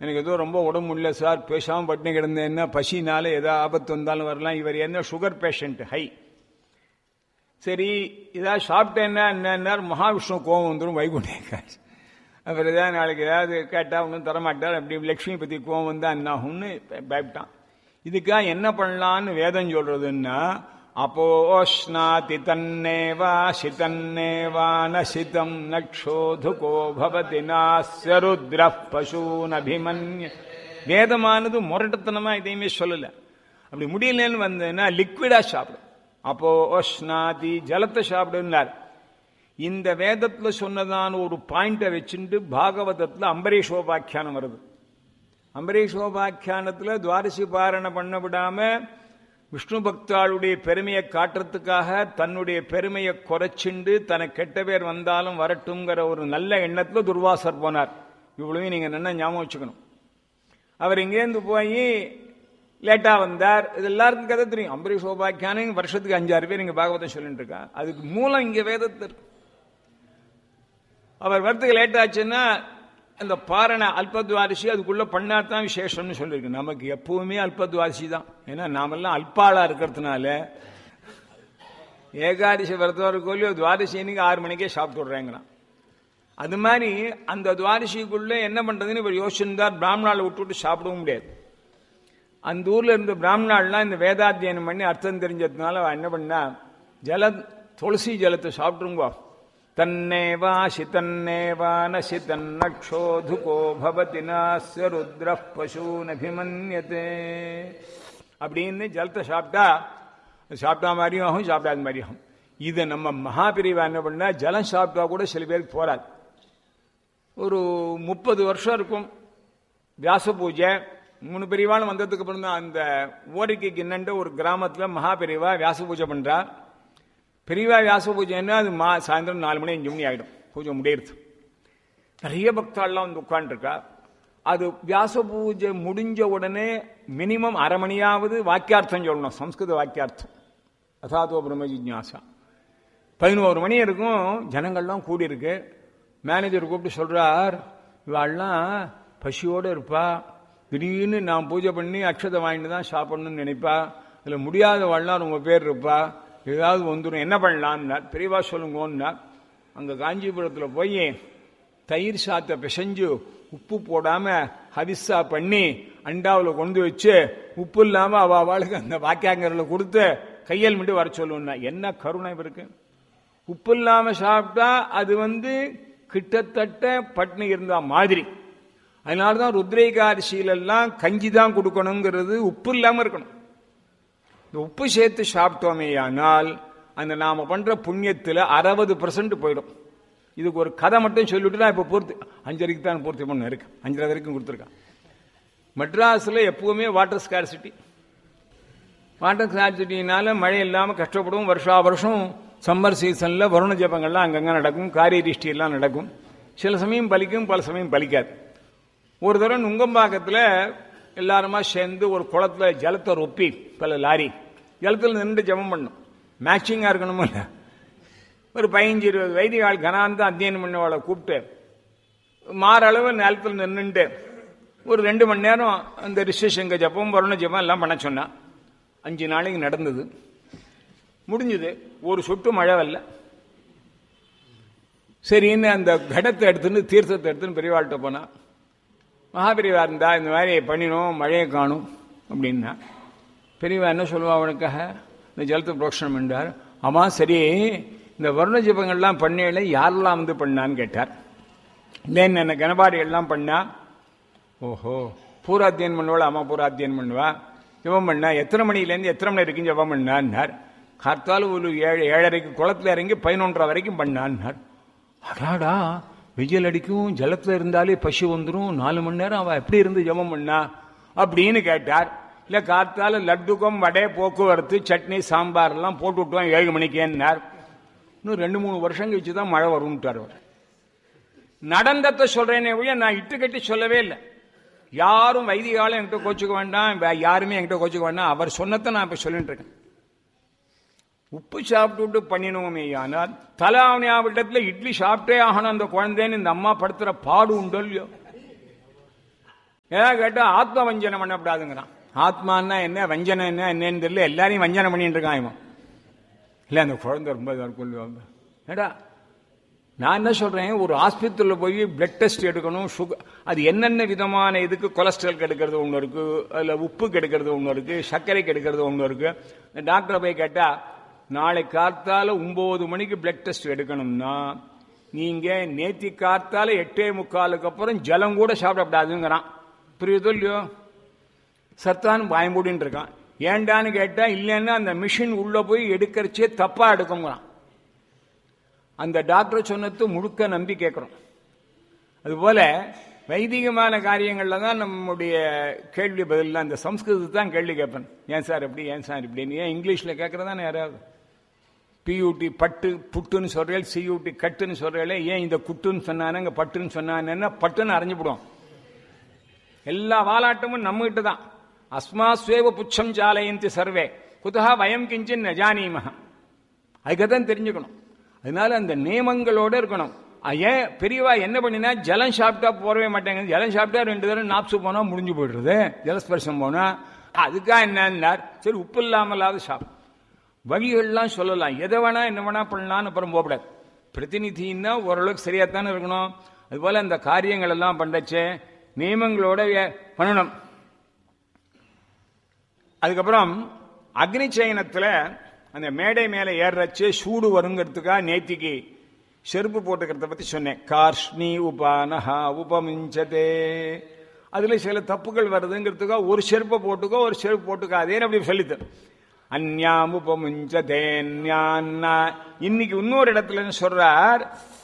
எனக்கு ஏதோ ரொம்ப உடம்பு முடியல சார் பேசாமல் பட்டினி கிடந்தேன்னா பசினால ஏதோ ஆபத்து வந்தாலும் வரலாம் இவர் என்ன சுகர் பேஷண்ட் ஹை சரி ஏதாவது சாப்பிட்டேன்னா என்ன மகாவிஷ்ணு கோபம் வந்துடும் வைகுண்டேன் அவர் ஏதாவது நாளைக்கு ஏதாவது கேட்டால் ஒன்றும் தரமாட்டார் அப்படி லக்ஷ்மி பற்றி கோபம் வந்தால் என்ன ஆகும்னு பயப்பட்டான் இதுக்காக என்ன பண்ணலான்னு வேதம் சொல்றதுன்னா அப்போஷ்ணாதி தன்னேவா சிதன்னேவா நசிதம் நக்ஷோதுகோ பவதி நாஸ்ய ருத்ர பசூன் அபிமன்ய வேதமானது முரட்டத்தனமா எதையுமே சொல்லல அப்படி முடியலன்னு வந்ததுன்னா லிக்விடா சாப்பிடும் அப்போ ஓஷ்ணாதி ஜலத்தை சாப்பிடுனார் இந்த வேதத்துல சொன்னதான ஒரு பாயிண்ட வச்சுட்டு பாகவதத்துல அம்பரீஷோபாக்கியானம் வருது அம்பரீஷோபாக்கியானத்துல துவாரசி பாரண பண்ண விடாம விஷ்ணு பக்தாளுடைய பெருமையை காட்டுறதுக்காக தன்னுடைய பெருமையை குறைச்சிண்டு தனக்கு கெட்ட பேர் வந்தாலும் வரட்டுங்கிற ஒரு நல்ல எண்ணத்துல துர்வாசர் போனார் இவ்வளவு நீங்க நல்லா ஞாபகம் வச்சுக்கணும் அவர் இங்கேருந்து போய் லேட்டா வந்தார் இது எல்லாருக்கும் கதை தெரியும் அம்பரீஷ் சோபாக்கியானம் வருஷத்துக்கு அஞ்சாறு பேர் இங்க பாகவதம் சொல்லிட்டு இருக்கா அதுக்கு மூலம் இங்க வேதத்தில் அவர் வரத்துக்கு லேட் ஆச்சுன்னா அந்த பாரண அல்பத்வாரிசி அதுக்குள்ள பண்ணாதான் விசேஷம்னு சொல்லியிருக்கு நமக்கு எப்பவுமே அல்பத்வாரிசி தான் ஏன்னா நாமெல்லாம் அல்பாளா இருக்கிறதுனால ஏகாதசி விரதம் கோலியோ துவாதசி இன்னைக்கு ஆறு மணிக்கே சாப்பிட்டு விடுறேங்கிறான் அது மாதிரி அந்த துவாதசிக்குள்ள என்ன பண்றதுன்னு இவர் யோசிச்சிருந்தார் பிராமணால விட்டுவிட்டு சாப்பிடவும் முடியாது அந்த ஊர்ல இருந்த பிராமணாள்லாம் இந்த வேதாத்தியனம் பண்ணி அர்த்தம் தெரிஞ்சதுனால அவ என்ன பண்ணா ஜல துளசி ஜலத்தை சாப்பிட்டுருங்கோ தன்னேவா சிதன்னேவா நசிதன்னக்ஷோதுகோ பவதி நாஸ்ய ருத்ர பசூனபிமன்யதே அப்படின்னு ஜலத்தை சாப்பிட்டா சாப்பிட்டா மாதிரியும் ஆகும் சாப்பிடாத மாதிரியும் ஆகும் இதை நம்ம மகாபிரிவா என்ன பண்ணா ஜலம் சாப்பிட்டா கூட சில பேருக்கு போராது ஒரு முப்பது வருஷம் இருக்கும் வியாச பூஜை மூணு பெரியவாளும் வந்ததுக்கு அப்புறம் தான் அந்த ஓரிக்கை கிண்ணண்ட ஒரு கிராமத்துல மகா பெரியவா வியாச பூஜை பண்றா பெரியவா வியாச பூஜைன்னா அது மா சாயந்தரம் நாலு மணி அஞ்சு மணி ஆயிடும் பூஜை முடியறது நிறைய பக்தாள்லாம் வந்து உட்காந்துருக்கா அது வியாச பூஜை முடிஞ்ச உடனே மினிமம் அரை மணியாவது வாக்கியார்த்தம் சொல்லணும் சம்ஸ்கிருத வாக்கியார்த்தம் அசாதோ பிரம்ம ஜிஜாசா பதினோரு மணி இருக்கும் ஜனங்கள்லாம் கூடியிருக்கு மேனேஜர் கூப்பிட்டு சொல்றார் இவாள்லாம் பசியோடு இருப்பா திடீர்னு நான் பூஜை பண்ணி அக்ஷதை வாங்கிட்டு தான் சாப்பிடணும்னு நினைப்பா அதில் முடியாதவாள்லாம் ரொம்ப பேர் இருப்பா ஏதாவது வந்துடும் என்ன பண்ணலான்னார் பெரியவா சொல்லுங்கன்னார் அங்கே காஞ்சிபுரத்தில் போய் தயிர் சாத்தை பிசைஞ்சு உப்பு போடாம ஹரிசா பண்ணி அண்டாவில் கொண்டு வச்சு உப்பு இல்லாம அவ அவளுக்கு அந்த வாக்கியாங்கரில் கொடுத்து கையல் மட்டும் வர சொல்லுன்னா என்ன கருணை இருக்கு உப்பு இல்லாம சாப்பிட்டா அது வந்து கிட்டத்தட்ட பட்னி இருந்தா மாதிரி அதனாலதான் ருத்ரேகாரிசியிலெல்லாம் கஞ்சி தான் கொடுக்கணுங்கிறது உப்பு இல்லாம இருக்கணும் இந்த உப்பு சேர்த்து சாப்பிட்டோமே ஆனால் அந்த நாம பண்ற புண்ணியத்துல அறுபது பர்சன்ட் போயிடும் இதுக்கு ஒரு கதை மட்டும் சொல்லிட்டு நான் இப்ப பூர்த்தி அஞ்சரைக்கு தான் பூர்த்தி பண்ண இருக்கு அஞ்சரை வரைக்கும் கொடுத்துருக்கான் மெட்ராஸ்ல எப்பவுமே வாட்டர் ஸ்கார்சிட்டி வாட்டர் ஸ்கார்சிட்டினால மழை இல்லாம கஷ்டப்படும் வருஷா வருஷம் சம்மர் சீசன்ல வருண ஜபங்கள்லாம் அங்கங்க நடக்கும் காரியரிஷ்டி எல்லாம் நடக்கும் சில சமயம் பலிக்கும் பல சமயம் பலிக்காது ஒரு தடவை நுங்கம்பாக்கத்தில் எல்லாருமா சேர்ந்து ஒரு குளத்துல ஜலத்தை ரொப்பி பல லாரி ஜலத்தில் நின்று ஜபம் பண்ணும் மேட்சிங்காக இருக்கணுமோ இல்லை ஒரு பதினஞ்சு இருபது வைதிகால் கனாந்த அத்தியனம் பண்ணவளை கூப்பிட்டு மாறளவு நிலத்தில் நின்றுட்டு ஒரு ரெண்டு மணி நேரம் அந்த ரிஷிசங்க ஜபம் வருண ஜபம் எல்லாம் பண்ண சொன்னான் அஞ்சு நாளைக்கு நடந்தது முடிஞ்சது ஒரு சொட்டு மழை வரல சரின்னு அந்த கடத்தை எடுத்துன்னு தீர்த்தத்தை எடுத்துன்னு பெரியவாள்கிட்ட போனா மகாபெரிவா இருந்தா இந்த மாதிரி பண்ணினோம் மழையை காணும் அப்படின்னா பெரியவா என்ன சொல்லுவா அவனுக்காக இந்த ஜலத்தை புரோஷனம் பண்ணார் ஆமா சரி இந்த வருண ஜபங்கள்லாம் பண்ணையில யாரெல்லாம் வந்து பண்ணான்னு கேட்டார் இல்லைன்னு என்ன கணபாடி எல்லாம் பண்ணா ஓஹோ பூராத்தியன் பண்ணுவாள் அம்மா பூராத்தியன் பண்ணுவா ஜபம் பண்ணா எத்தனை மணிலேருந்து எத்தனை மணி வரைக்கும் ஜபம் பண்ணான்னார் கார்த்தால ஒரு ஏழு ஏழரைக்கு குளத்துல இறங்கி பதினொன்றரை வரைக்கும் பண்ணான்னார் அடாடா வெயில் அடிக்கும் ஜலத்துல இருந்தாலே பசி வந்துடும் நாலு மணி நேரம் அவ எப்படி இருந்து ஜபம் பண்ணா அப்படின்னு கேட்டார் இல்ல கார்த்தால லட்டுக்கம் வடை போக்குவரத்து சட்னி சாம்பார் எல்லாம் போட்டு விட்டுவான் ஏழு மணிக்கேன்னார் இன்னும் ரெண்டு மூணு வருஷம் கழிச்சு தான் மழை வரும்ட்டார் அவர் நடந்தத்தை சொல்றேனே ஒழிய நான் இட்டு கட்டி சொல்லவே இல்லை யாரும் வைதிகாலும் என்கிட்ட கோச்சுக்க வேண்டாம் வே- யாருமே என்கிட்ட கோச்சுக்க வேண்டாம் அவர் சொன்னதை நான் இப்ப சொல்லிட்டு இருக்கேன் உப்பு சாப்பிட்டு பண்ணினோமே ஆனால் தலாவணியாவிடத்துல இட்லி சாப்பிட்டே ஆகணும் அந்த குழந்தைன்னு இந்த அம்மா படுத்துற பாடு உண்டோ இல்லையோ ஏதாவது கேட்டா ஆத்ம வஞ்சனம் பண்ணக்கூடாதுங்கிறான் ஆத்மான்னா என்ன வஞ்சனம் என்ன என்னன்னு தெரியல எல்லாரையும் வஞ்சனம் பண்ணிட்டு இருக்கான் இவன் இல்லை அந்த குழந்தை ரொம்ப இதா இருக்கும் ஏடா நான் என்ன சொல்றேன் ஒரு ஆஸ்பத்திரியில் போய் பிளட் டெஸ்ட் எடுக்கணும் சுகர் அது என்னென்ன விதமான இதுக்கு கொலஸ்ட்ரால் கெடுக்கிறது ஒன்று இருக்கு அதில் உப்பு கெடுக்கிறது ஒன்று இருக்கு சர்க்கரை கெடுக்கிறது ஒன்று இருக்கு இந்த டாக்டரை போய் கேட்டா நாளை காத்தால ஒன்பது மணிக்கு பிளட் டெஸ்ட் எடுக்கணும்னா நீங்க நேத்தி காத்தால எட்டே முக்காலுக்கு அப்புறம் ஜலம் கூட சாப்பிடக்கூடாதுங்கிறான் புரியுதோ இல்லையோ சத்தான் பயம்பூடின்னு இருக்கான் ஏண்டான்னு கேட்டா இல்லைன்னா அந்த மிஷின் உள்ள போய் எடுக்கிறச்சே தப்பா எடுக்குங்கிறான் அந்த டாக்டர் சொன்னது முழுக்க நம்பி கேட்கிறோம் அதுபோல வைதிகமான காரியங்கள்ல தான் நம்முடைய கேள்வி பதில் அந்த சம்ஸ்கிருதத்தை தான் கேள்வி கேட்பேன் ஏன் சார் எப்படி ஏன் சார் இப்படின்னு ஏன் இங்கிலீஷ்ல கேட்கறதானே யாராவது பியூடி பட்டு புட்டுன்னு சொல்றேன் சியூடி கட்டுன்னு சொல்றேன் ஏன் இந்த குட்டுன்னு சொன்னானங்க பட்டுன்னு சொன்னானேன்னா பட்டுன்னு அறிஞ்சுவிடும் எல்லா வாலாட்டமும் நம்மகிட்ட தான் அஸ்மாஸ்வேவ புச்சம் ஜாலயந்தி சர்வே குதா வயம் கிஞ்சின் நஜானீமக அதுக்கதான் தெரிஞ்சுக்கணும் அதனால அந்த நியமங்களோட இருக்கணும் ஏன் பெரியவா என்ன பண்ணினா ஜலம் சாப்பிட்டா போறவே மாட்டேங்க ஜலம் சாப்பிட்டா ரெண்டு தடவை நாப்சு போனா முடிஞ்சு போயிடுறது ஜலஸ்பர்சம் போனா அதுக்காக என்னன்னார் சரி உப்பு இல்லாமலாவது சாப்பிடும் வழிகள்லாம் சொல்லலாம் எதை வேணா என்ன வேணா பண்ணலாம்னு அப்புறம் போகக்கூடாது பிரதிநிதின்னா ஓரளவுக்கு சரியாத்தானே இருக்கணும் அதுபோல அந்த காரியங்கள் எல்லாம் பண்ணச்சே நியமங்களோட பண்ணணும் அதுக்கப்புறம் அக்னி சயனத்துல அந்த மேடை மேல ஏறச்சு சூடு வருங்கிறதுக்காக நேத்திக்கு செருப்பு போட்டுக்கிறத பத்தி சொன்னேன் கார்ஷ்ணி உபானஹா உபமிஞ்சதே அதுல சில தப்புகள் வருதுங்கிறதுக்காக ஒரு செருப்பை போட்டுக்கோ ஒரு செருப்பு போட்டுக்காதேன்னு அப்படி சொல்லித்து அந்யாம் உபமுஞ்சதே இன்னைக்கு இன்னொரு இடத்துல சொல்றார்